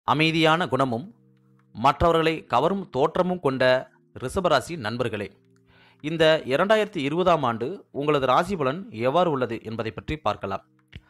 அமைதியான குணமும் மற்றவர்களை கவரும் தோற்றமும் கொண்ட ரிஷபராசி நண்பர்களே இந்த இரண்டாயிரத்தி இருபதாம் ஆண்டு உங்களது ராசி பலன் எவ்வாறு உள்ளது என்பதை பற்றி பார்க்கலாம்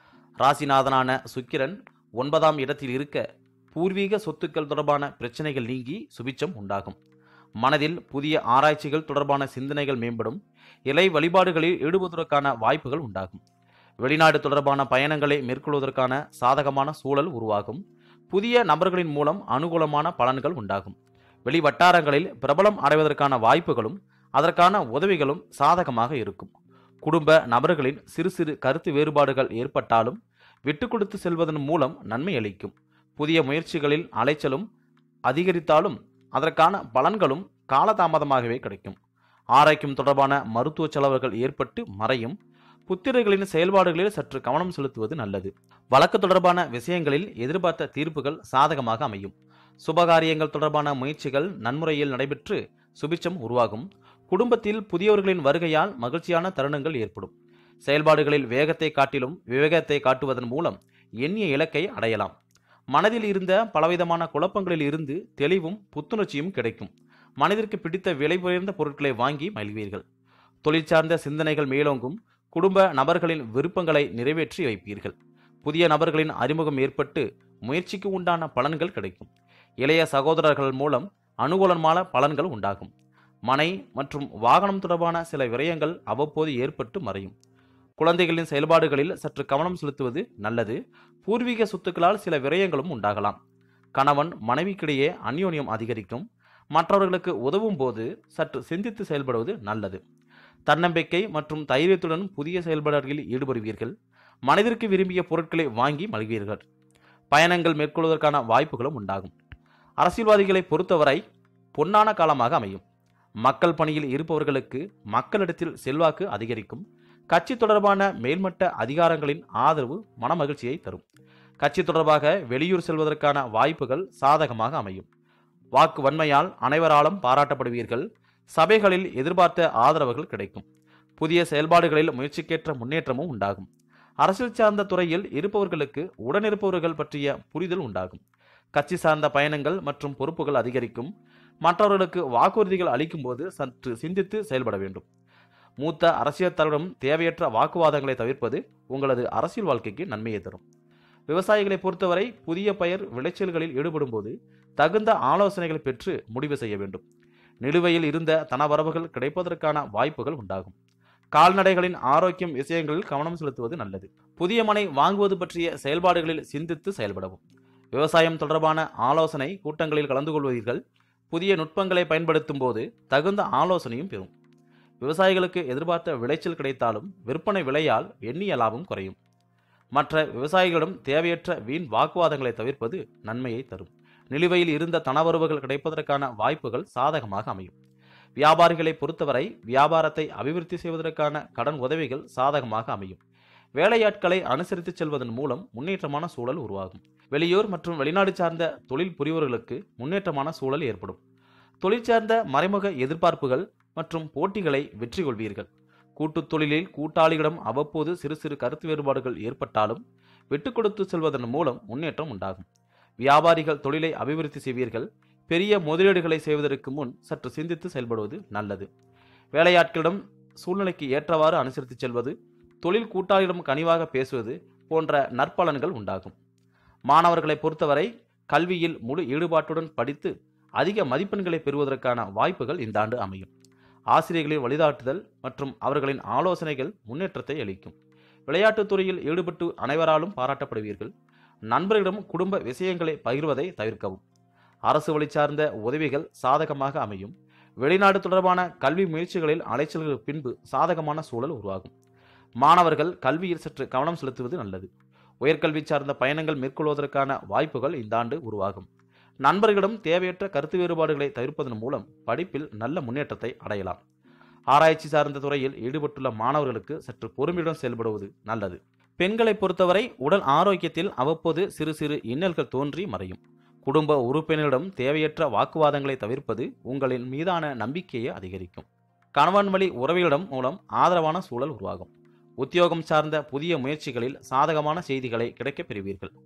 ராசிநாதனான சுக்கிரன் ஒன்பதாம் இடத்தில் இருக்க பூர்வீக சொத்துக்கள் தொடர்பான பிரச்சனைகள் நீங்கி சுபிச்சம் உண்டாகும் மனதில் புதிய ஆராய்ச்சிகள் தொடர்பான சிந்தனைகள் மேம்படும் இலை வழிபாடுகளில் ஈடுபடுவதற்கான வாய்ப்புகள் உண்டாகும் வெளிநாடு தொடர்பான பயணங்களை மேற்கொள்வதற்கான சாதகமான சூழல் உருவாகும் புதிய நபர்களின் மூலம் அனுகூலமான பலன்கள் உண்டாகும் வெளி வட்டாரங்களில் பிரபலம் அடைவதற்கான வாய்ப்புகளும் அதற்கான உதவிகளும் சாதகமாக இருக்கும் குடும்ப நபர்களின் சிறு சிறு கருத்து வேறுபாடுகள் ஏற்பட்டாலும் விட்டு கொடுத்து செல்வதன் மூலம் நன்மை அளிக்கும் புதிய முயற்சிகளில் அலைச்சலும் அதிகரித்தாலும் அதற்கான பலன்களும் காலதாமதமாகவே கிடைக்கும் ஆரோக்கியம் தொடர்பான மருத்துவ செலவுகள் ஏற்பட்டு மறையும் புத்திரர்களின் செயல்பாடுகளில் சற்று கவனம் செலுத்துவது நல்லது வழக்கு தொடர்பான விஷயங்களில் எதிர்பார்த்த தீர்ப்புகள் சாதகமாக அமையும் சுபகாரியங்கள் தொடர்பான முயற்சிகள் நன்முறையில் நடைபெற்று சுபிச்சம் உருவாகும் குடும்பத்தில் புதியவர்களின் வருகையால் மகிழ்ச்சியான தருணங்கள் ஏற்படும் செயல்பாடுகளில் வேகத்தை காட்டிலும் விவேகத்தை காட்டுவதன் மூலம் எண்ணிய இலக்கை அடையலாம் மனதில் இருந்த பலவிதமான குழப்பங்களில் இருந்து தெளிவும் புத்துணர்ச்சியும் கிடைக்கும் மனதிற்கு பிடித்த விலை உயர்ந்த பொருட்களை வாங்கி மகிழ்வீர்கள் தொழில் சார்ந்த சிந்தனைகள் மேலோங்கும் குடும்ப நபர்களின் விருப்பங்களை நிறைவேற்றி வைப்பீர்கள் புதிய நபர்களின் அறிமுகம் ஏற்பட்டு முயற்சிக்கு உண்டான பலன்கள் கிடைக்கும் இளைய சகோதரர்கள் மூலம் அனுகூலமான பலன்கள் உண்டாகும் மனை மற்றும் வாகனம் தொடர்பான சில விரயங்கள் அவ்வப்போது ஏற்பட்டு மறையும் குழந்தைகளின் செயல்பாடுகளில் சற்று கவனம் செலுத்துவது நல்லது பூர்வீக சொத்துக்களால் சில விரயங்களும் உண்டாகலாம் கணவன் மனைவிக்கிடையே அந்யோன்யம் அதிகரிக்கும் மற்றவர்களுக்கு உதவும் போது சற்று சிந்தித்து செயல்படுவது நல்லது தன்னம்பிக்கை மற்றும் தைரியத்துடன் புதிய செயல்பாடுகளில் ஈடுபடுவீர்கள் மனதிற்கு விரும்பிய பொருட்களை வாங்கி மகிழ்வீர்கள் பயணங்கள் மேற்கொள்வதற்கான வாய்ப்புகளும் உண்டாகும் அரசியல்வாதிகளை பொறுத்தவரை பொன்னான காலமாக அமையும் மக்கள் பணியில் இருப்பவர்களுக்கு மக்களிடத்தில் செல்வாக்கு அதிகரிக்கும் கட்சி தொடர்பான மேல்மட்ட அதிகாரங்களின் ஆதரவு மனமகிழ்ச்சியை தரும் கட்சி தொடர்பாக வெளியூர் செல்வதற்கான வாய்ப்புகள் சாதகமாக அமையும் வாக்கு வன்மையால் அனைவராலும் பாராட்டப்படுவீர்கள் சபைகளில் எதிர்பார்த்த ஆதரவுகள் கிடைக்கும் புதிய செயல்பாடுகளில் முயற்சிக்கேற்ற முன்னேற்றமும் உண்டாகும் அரசியல் சார்ந்த துறையில் இருப்பவர்களுக்கு உடனிருப்பவர்கள் பற்றிய புரிதல் உண்டாகும் கட்சி சார்ந்த பயணங்கள் மற்றும் பொறுப்புகள் அதிகரிக்கும் மற்றவர்களுக்கு வாக்குறுதிகள் அளிக்கும் போது சற்று சிந்தித்து செயல்பட வேண்டும் மூத்த அரசியல் தலைவரிடம் தேவையற்ற வாக்குவாதங்களை தவிர்ப்பது உங்களது அரசியல் வாழ்க்கைக்கு நன்மையை தரும் விவசாயிகளை பொறுத்தவரை புதிய பயிர் விளைச்சல்களில் ஈடுபடும் போது தகுந்த ஆலோசனைகளை பெற்று முடிவு செய்ய வேண்டும் நிலுவையில் இருந்த தனவரவுகள் கிடைப்பதற்கான வாய்ப்புகள் உண்டாகும் கால்நடைகளின் ஆரோக்கியம் விஷயங்களில் கவனம் செலுத்துவது நல்லது புதிய மனை வாங்குவது பற்றிய செயல்பாடுகளில் சிந்தித்து செயல்படவும் விவசாயம் தொடர்பான ஆலோசனை கூட்டங்களில் கலந்து கொள்வீர்கள் புதிய நுட்பங்களை பயன்படுத்தும் போது தகுந்த ஆலோசனையும் பெறும் விவசாயிகளுக்கு எதிர்பார்த்த விளைச்சல் கிடைத்தாலும் விற்பனை விலையால் எண்ணிய லாபம் குறையும் மற்ற விவசாயிகளிடம் தேவையற்ற வீண் வாக்குவாதங்களை தவிர்ப்பது நன்மையை தரும் நிலுவையில் இருந்த தனவரவுகள் கிடைப்பதற்கான வாய்ப்புகள் சாதகமாக அமையும் வியாபாரிகளை பொறுத்தவரை வியாபாரத்தை அபிவிருத்தி செய்வதற்கான கடன் உதவிகள் சாதகமாக அமையும் வேலையாட்களை அனுசரித்து செல்வதன் மூலம் முன்னேற்றமான சூழல் உருவாகும் வெளியூர் மற்றும் வெளிநாடு சார்ந்த தொழில் புரிவர்களுக்கு முன்னேற்றமான சூழல் ஏற்படும் தொழில் சார்ந்த மறைமுக எதிர்பார்ப்புகள் மற்றும் போட்டிகளை வெற்றி கொள்வீர்கள் கூட்டுத் தொழிலில் கூட்டாளிகளிடம் அவ்வப்போது சிறு சிறு கருத்து வேறுபாடுகள் ஏற்பட்டாலும் விட்டு கொடுத்து செல்வதன் மூலம் முன்னேற்றம் உண்டாகும் வியாபாரிகள் தொழிலை அபிவிருத்தி செய்வீர்கள் பெரிய முதலீடுகளை செய்வதற்கு முன் சற்று சிந்தித்து செயல்படுவது நல்லது வேலையாட்களிடம் சூழ்நிலைக்கு ஏற்றவாறு அனுசரித்து செல்வது தொழில் கூட்டாளியிடம் கனிவாக பேசுவது போன்ற நற்பலன்கள் உண்டாகும் மாணவர்களை பொறுத்தவரை கல்வியில் முழு ஈடுபாட்டுடன் படித்து அதிக மதிப்பெண்களை பெறுவதற்கான வாய்ப்புகள் இந்த ஆண்டு அமையும் ஆசிரியர்களின் வழிகாட்டுதல் மற்றும் அவர்களின் ஆலோசனைகள் முன்னேற்றத்தை அளிக்கும் விளையாட்டுத் துறையில் ஈடுபட்டு அனைவராலும் பாராட்டப்படுவீர்கள் நண்பர்களிடம் குடும்ப விஷயங்களை பகிர்வதை தவிர்க்கவும் அரசு வழி சார்ந்த உதவிகள் சாதகமாக அமையும் வெளிநாடு தொடர்பான கல்வி முயற்சிகளில் அலைச்சல்களுக்கு பின்பு சாதகமான சூழல் உருவாகும் மாணவர்கள் கல்வியில் சற்று கவனம் செலுத்துவது நல்லது உயர்கல்வி சார்ந்த பயணங்கள் மேற்கொள்வதற்கான வாய்ப்புகள் இந்த ஆண்டு உருவாகும் நண்பர்களிடம் தேவையற்ற கருத்து வேறுபாடுகளை தவிர்ப்பதன் மூலம் படிப்பில் நல்ல முன்னேற்றத்தை அடையலாம் ஆராய்ச்சி சார்ந்த துறையில் ஈடுபட்டுள்ள மாணவர்களுக்கு சற்று பொறுமையுடன் செயல்படுவது நல்லது பெண்களை பொறுத்தவரை உடல் ஆரோக்கியத்தில் அவ்வப்போது சிறு சிறு இன்னல்கள் தோன்றி மறையும் குடும்ப உறுப்பினரிடம் தேவையற்ற வாக்குவாதங்களை தவிர்ப்பது உங்களின் மீதான நம்பிக்கையை அதிகரிக்கும் கணவன் வழி உறவிகளிடம் மூலம் ஆதரவான சூழல் உருவாகும் உத்தியோகம் சார்ந்த புதிய முயற்சிகளில் சாதகமான செய்திகளை கிடைக்கப் பெறுவீர்கள்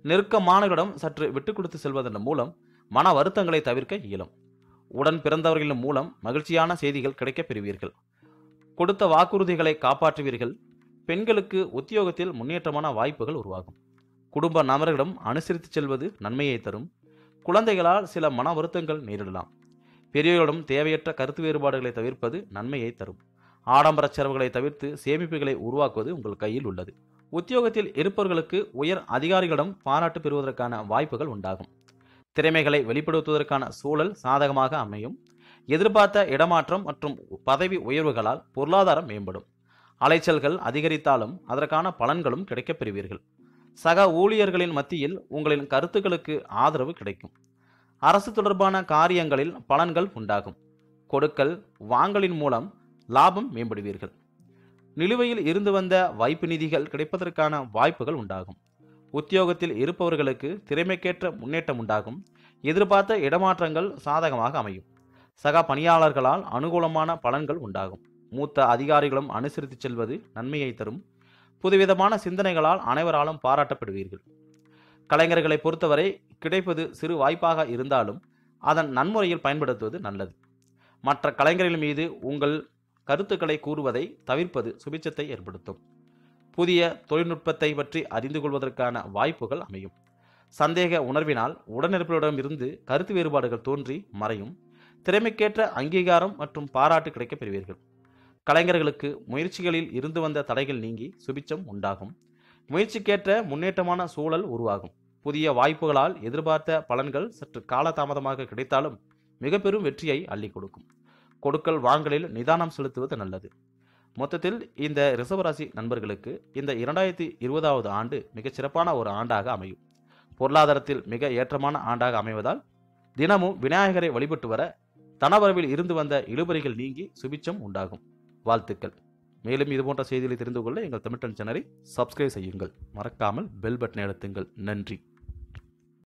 நெருக்கமானவர்களிடம் சற்று விட்டுக் கொடுத்து செல்வதன் மூலம் மன வருத்தங்களை தவிர்க்க இயலும் உடன் பிறந்தவர்களின் மூலம் மகிழ்ச்சியான செய்திகள் கிடைக்கப் பெறுவீர்கள் கொடுத்த வாக்குறுதிகளை காப்பாற்றுவீர்கள் பெண்களுக்கு உத்தியோகத்தில் முன்னேற்றமான வாய்ப்புகள் உருவாகும் குடும்ப நபர்களிடம் அனுசரித்து செல்வது நன்மையை தரும் குழந்தைகளால் சில மன வருத்தங்கள் நேரிடலாம் பெரியவர்களிடம் தேவையற்ற கருத்து வேறுபாடுகளை தவிர்ப்பது நன்மையை தரும் ஆடம்பர செலவுகளை தவிர்த்து சேமிப்புகளை உருவாக்குவது உங்கள் கையில் உள்ளது உத்தியோகத்தில் இருப்பவர்களுக்கு உயர் அதிகாரிகளிடம் பாராட்டு பெறுவதற்கான வாய்ப்புகள் உண்டாகும் திறமைகளை வெளிப்படுத்துவதற்கான சூழல் சாதகமாக அமையும் எதிர்பார்த்த இடமாற்றம் மற்றும் பதவி உயர்வுகளால் பொருளாதாரம் மேம்படும் அலைச்சல்கள் அதிகரித்தாலும் அதற்கான பலன்களும் கிடைக்கப் பெறுவீர்கள் சக ஊழியர்களின் மத்தியில் உங்களின் கருத்துக்களுக்கு ஆதரவு கிடைக்கும் அரசு தொடர்பான காரியங்களில் பலன்கள் உண்டாகும் கொடுக்கல் வாங்கலின் மூலம் லாபம் மேம்படுவீர்கள் நிலுவையில் இருந்து வந்த வைப்பு நிதிகள் கிடைப்பதற்கான வாய்ப்புகள் உண்டாகும் உத்தியோகத்தில் இருப்பவர்களுக்கு திறமைக்கேற்ற முன்னேற்றம் உண்டாகும் எதிர்பார்த்த இடமாற்றங்கள் சாதகமாக அமையும் சக பணியாளர்களால் அனுகூலமான பலன்கள் உண்டாகும் மூத்த அதிகாரிகளும் அனுசரித்து செல்வது நன்மையை தரும் புதுவிதமான சிந்தனைகளால் அனைவராலும் பாராட்டப்படுவீர்கள் கலைஞர்களை பொறுத்தவரை கிடைப்பது சிறு வாய்ப்பாக இருந்தாலும் அதன் நன்முறையில் பயன்படுத்துவது நல்லது மற்ற கலைஞர்கள் மீது உங்கள் கருத்துக்களை கூறுவதை தவிர்ப்பது சுபிச்சத்தை ஏற்படுத்தும் புதிய தொழில்நுட்பத்தை பற்றி அறிந்து கொள்வதற்கான வாய்ப்புகள் அமையும் சந்தேக உணர்வினால் உடனிருப்பவரிடமிருந்து கருத்து வேறுபாடுகள் தோன்றி மறையும் திறமைக்கேற்ற அங்கீகாரம் மற்றும் பாராட்டு கிடைக்கப் பெறுவீர்கள் கலைஞர்களுக்கு முயற்சிகளில் இருந்து வந்த தடைகள் நீங்கி சுபிச்சம் உண்டாகும் முயற்சிக்கேற்ற முன்னேற்றமான சூழல் உருவாகும் புதிய வாய்ப்புகளால் எதிர்பார்த்த பலன்கள் சற்று காலதாமதமாக கிடைத்தாலும் மிக பெரும் வெற்றியை அள்ளி கொடுக்கும் கொடுக்கல் வாங்கலில் நிதானம் செலுத்துவது நல்லது மொத்தத்தில் இந்த ரிசவராசி நண்பர்களுக்கு இந்த இரண்டாயிரத்தி இருபதாவது ஆண்டு மிகச் சிறப்பான ஒரு ஆண்டாக அமையும் பொருளாதாரத்தில் மிக ஏற்றமான ஆண்டாக அமைவதால் தினமும் விநாயகரை வழிபட்டு வர தனவரவில் இருந்து வந்த இழுபறிகள் நீங்கி சுபிச்சம் உண்டாகும் வாழ்த்துக்கள் மேலும் இதுபோன்ற செய்திகளை தெரிந்து கொள்ள எங்கள் தமிழ்டன் சேனலை சப்ஸ்கிரைப் செய்யுங்கள் மறக்காமல் பெல் பட்டனை அழுத்துங்கள் நன்றி